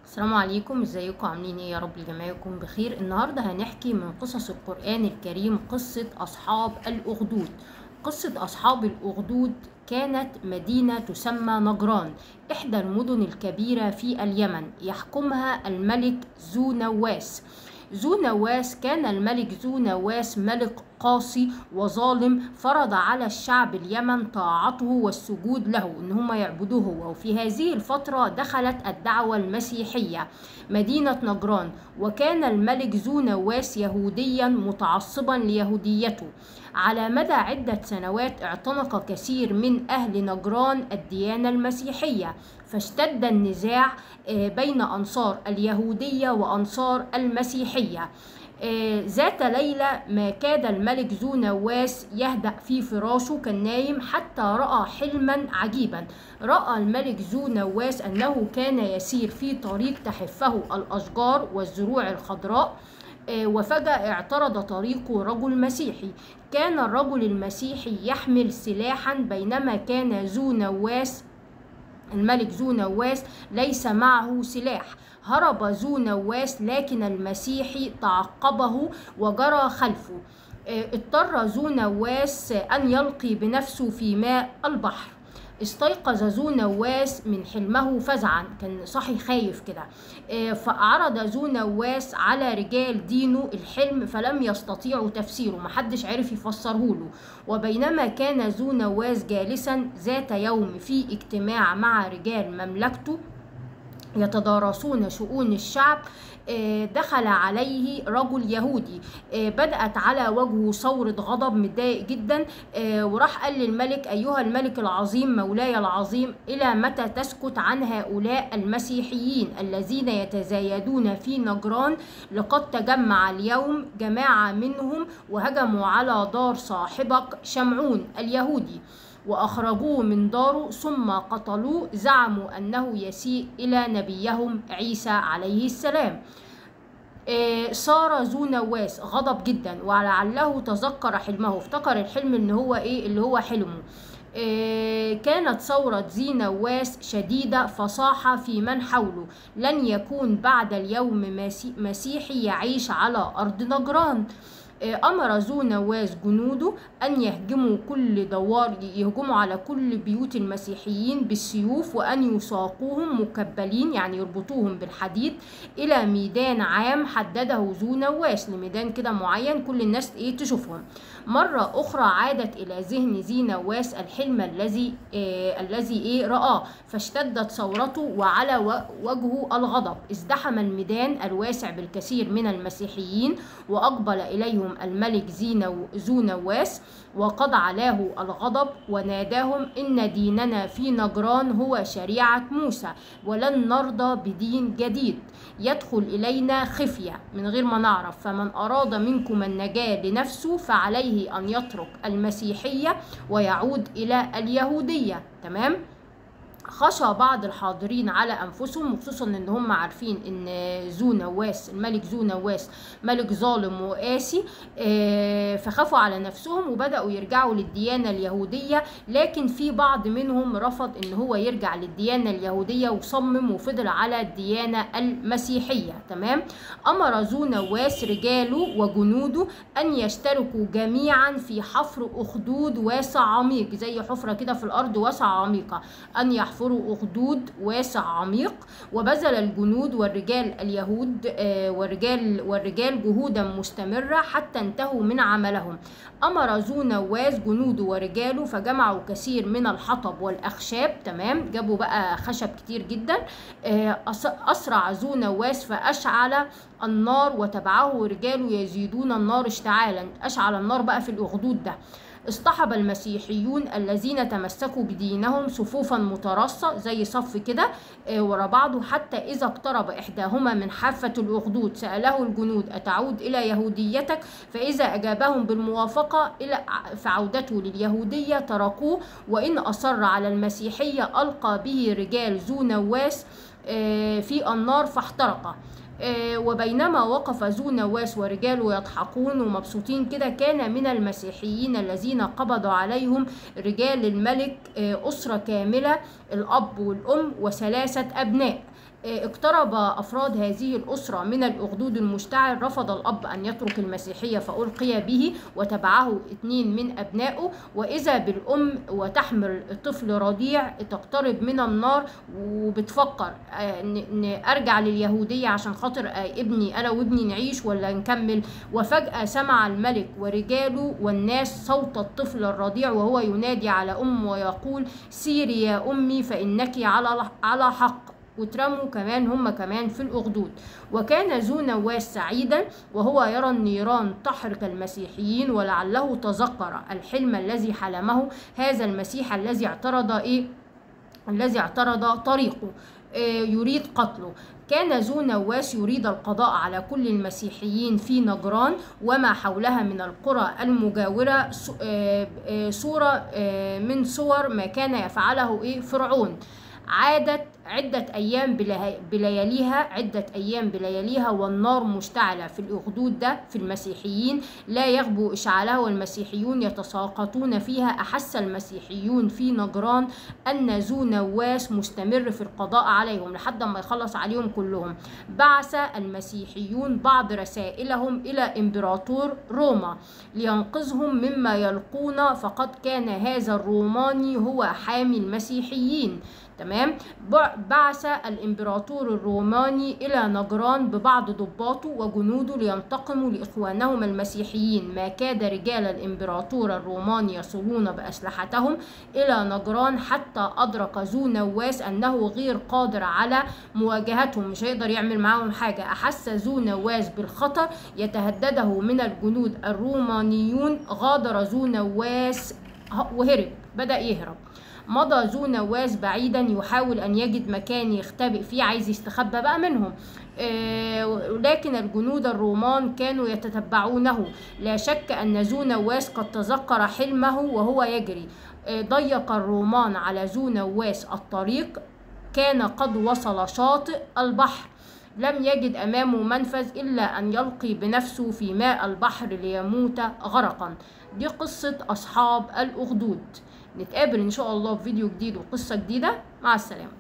السلام عليكم ازيكم عاملين ايه يا رب الجميع يكون بخير النهارده هنحكي من قصص القرآن الكريم قصة أصحاب الأخدود قصة أصحاب الأخدود كانت مدينة تسمى نجران إحدى المدن الكبيرة في اليمن يحكمها الملك ذو نواس ذو نواس كان الملك ذو نواس ملك قاسي وظالم فرض على الشعب اليمن طاعته والسجود له ان هم يعبدوه هو وفي هذه الفترة دخلت الدعوة المسيحية مدينة نجران وكان الملك ذو نواس يهوديا متعصبا ليهوديته على مدى عدة سنوات اعتنق كثير من أهل نجران الديانة المسيحية فاشتد النزاع بين أنصار اليهودية وأنصار المسيحية ذات ليلة ما كاد الملك ذو نواس يهدأ في فراشه كان نايم حتى رأى حلما عجيبا رأى الملك ذو نواس أنه كان يسير في طريق تحفه الأشجار والزروع الخضراء وفجأة اعترض طريقه رجل مسيحي كان الرجل المسيحي يحمل سلاحا بينما كان ذو نواس الملك ذو نواس ليس معه سلاح هرب ذو نواس لكن المسيحي تعقبه وجرى خلفه اضطر ذو نواس أن يلقي بنفسه في ماء البحر استيقظ ذو نواس من حلمه فزعا كان صاحي خايف كده فعرض ذو نواس على رجال دينه الحلم فلم يستطيعوا تفسيره محدش عرف يفسره له وبينما كان ذو نواس جالسا ذات يوم في اجتماع مع رجال مملكته يتدارسون شؤون الشعب دخل عليه رجل يهودي بدأت على وجهه ثورة غضب متضايق جدا وراح قال للملك أيها الملك العظيم مولاي العظيم إلى متى تسكت عن هؤلاء المسيحيين الذين يتزايدون في نجران لقد تجمع اليوم جماعة منهم وهجموا على دار صاحبك شمعون اليهودي وأخرجوه من داره ثم قتلوه زعموا أنه يسيء إلى نبيهم عيسى عليه السلام صار ذو نواس غضب جدا ولعله تذكر حلمه افتكر الحلم ان هو ايه اللي هو حلمه كانت ثورة ذي نواس شديدة فصاح في من حوله لن يكون بعد اليوم مسيحي يعيش على أرض نجران أمر ذو نواس جنوده أن يهجموا كل دوار يهجموا على كل بيوت المسيحيين بالسيوف وأن يساقوهم مكبلين يعني يربطوهم بالحديد إلى ميدان عام حدده ذو نواس لميدان كده معين كل الناس إيه تشوفهم مرة أخرى عادت إلى ذهن ذي نواس الحلم الذي آه الذي إيه رآه فاشتدت ثورته وعلى وجهه الغضب ازدحم الميدان الواسع بالكثير من المسيحيين وأقبل إليهم الملك ذو نواس وقد علاه الغضب وناداهم إن ديننا في نجران هو شريعة موسى ولن نرضى بدين جديد يدخل إلينا خفية من غير ما نعرف فمن أراد منكم النجاة لنفسه فعليه أن يترك المسيحية ويعود إلى اليهودية تمام؟ خشى بعض الحاضرين على انفسهم وخصوصا ان هم عارفين ان ذو نواس الملك ذو نواس ملك ظالم وقاسي فخافوا على نفسهم وبداوا يرجعوا للديانه اليهوديه لكن في بعض منهم رفض ان هو يرجع للديانه اليهوديه وصمم وفضل على الديانه المسيحيه تمام امر ذو نواس رجاله وجنوده ان يشتركوا جميعا في حفر اخدود واسع عميق زي حفره كده في الارض واسعه عميقه ان يحفروا يحفروا أخدود واسع عميق وبذل الجنود والرجال اليهود والرجال والرجال جهودا مستمرة حتى انتهوا من عملهم أمر ذو نواس جنوده ورجاله فجمعوا كثير من الحطب والأخشاب تمام جابوا بقى خشب كتير جدا أسرع ذو نواس فأشعل النار وتبعه رجاله يزيدون النار اشتعالا أشعل النار بقى في الأخدود ده اصطحب المسيحيون الذين تمسكوا بدينهم صفوفا مترصة زي صف كده ورا بعضه حتى إذا اقترب إحداهما من حافة الأخدود سأله الجنود أتعود إلى يهوديتك فإذا أجابهم بالموافقة إلى فعودته لليهودية تركوه وإن أصر على المسيحية ألقى به رجال ذو نواس في النار فاحترق وبينما وقف ذو نواس ورجاله يضحكون ومبسوطين كده كان من المسيحيين الذين قبضوا عليهم رجال الملك أسرة كاملة الأب والأم وثلاثة أبناء اقترب أفراد هذه الأسرة من الأخدود المشتعل رفض الأب أن يترك المسيحية فألقي به وتبعه اثنين من أبنائه وإذا بالأم وتحمل طفل رضيع تقترب من النار وبتفكر ان ارجع لليهوديه عشان خاطر ابني انا وابني نعيش ولا نكمل وفجاه سمع الملك ورجاله والناس صوت الطفل الرضيع وهو ينادي على امه ويقول سيري يا امي فانك على على حق واترموا كمان هم كمان في الأخدود وكان ذو نواس سعيدا وهو يرى النيران تحرق المسيحيين ولعله تذكر الحلم الذي حلمه هذا المسيح الذي اعترض إيه الذي اعترض طريقه يريد قتله كان ذو نواس يريد القضاء على كل المسيحيين في نجران وما حولها من القرى المجاورة صورة من صور ما كان يفعله إيه فرعون عادت عدة أيام بلياليها عدة أيام بلياليها والنار مشتعلة في الأخدود ده في المسيحيين لا يغبو إشعالها والمسيحيون يتساقطون فيها أحس المسيحيون في نجران أن ذو نواس مستمر في القضاء عليهم لحد ما يخلص عليهم كلهم بعث المسيحيون بعض رسائلهم إلى إمبراطور روما لينقذهم مما يلقون فقد كان هذا الروماني هو حامي المسيحيين تمام بعث الامبراطور الروماني الى نجران ببعض ضباطه وجنوده لينتقموا لاخوانهم المسيحيين ما كاد رجال الامبراطور الروماني يصلون باسلحتهم الى نجران حتى ادرك ذو نواس انه غير قادر على مواجهتهم مش هيقدر يعمل معاهم حاجه احس ذو نواس بالخطر يتهدده من الجنود الرومانيون غادر ذو نواس وهرب بدا يهرب مضى ذو نواس بعيدا يحاول ان يجد مكان يختبئ فيه عايز يستخبى بقى منهم لكن الجنود الرومان كانوا يتتبعونه لا شك ان ذو نواس قد تذكر حلمه وهو يجري ضيق الرومان على ذو نواس الطريق كان قد وصل شاطئ البحر لم يجد أمامه منفذ إلا أن يلقي بنفسه في ماء البحر ليموت غرقا دي قصة أصحاب الأخدود نتقابل إن شاء الله في فيديو جديد وقصة جديدة مع السلامة